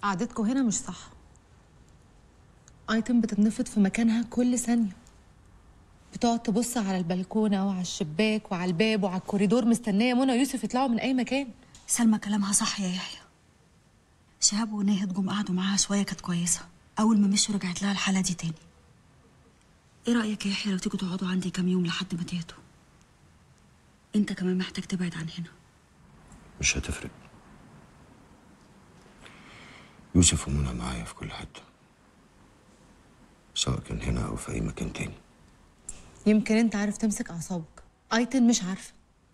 قعدتكم هنا مش صح ايتم بتتنفض في مكانها كل ثانيه بتقعد تبص على البلكونه وعلى الشباك وعلى الباب وعلى الكوريدور مستنيه منى ويوسف يطلعوا من اي مكان سلمى كلامها صح يا يحيى شهاب وناهد جم قعدوا معاها شويه كانت كويسه اول ما مشوا رجعت لها الحاله دي تاني ايه رايك يا يحيى لو تيجوا تقعدوا عندي كام يوم لحد ما تهدوا انت كمان محتاج تبعد عن هنا مش هتفرق يوسف ومنى معايا في كل حتة سواء كان هنا أو في أي مكان تاني يمكن انت عارف تمسك اعصابك ايتن مش عارفه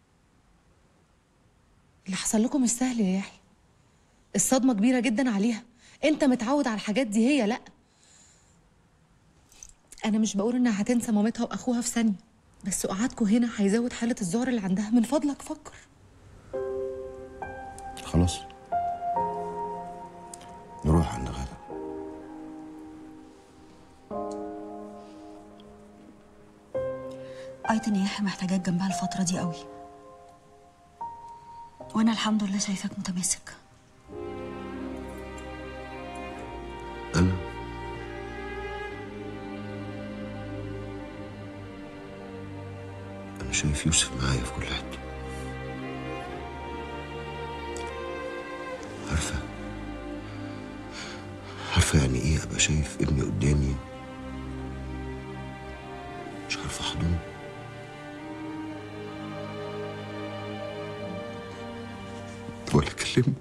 اللي حصل لكم مش سهل يا يحيى الصدمه كبيره جدا عليها انت متعود على الحاجات دي هي لا انا مش بقول انها هتنسى مامتها واخوها في ثانيه بس قعدكوا هنا هيزود حاله الذعر اللي عندها من فضلك فكر خلاص نروح عند غدا ايتن يا يحيى محتاجاك جنبها الفتره دي قوي وانا الحمد لله شايفاك متماسك أنا أنا شايف يوسف معايا في كل حتة عارفة عارفة يعني إيه أبقى شايف ابني قدامي مش عارفة أحضنه ولا أكلمه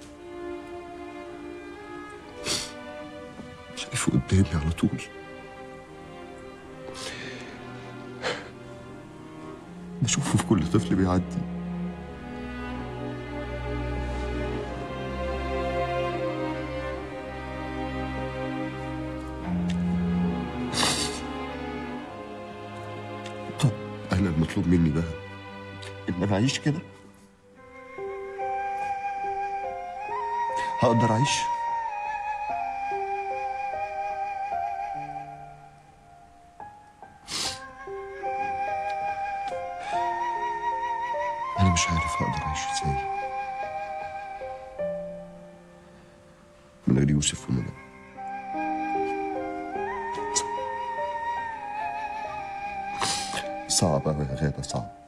شايفه قدامي على طول بشوفه في كل طفل بيعدي طب أنا المطلوب مني بقى إن أنا أعيش كده هقدر أعيش أنا مش عارف هقدر أعيش إزاي من غير يوسف ومنى صعب أوي يا غادة صعب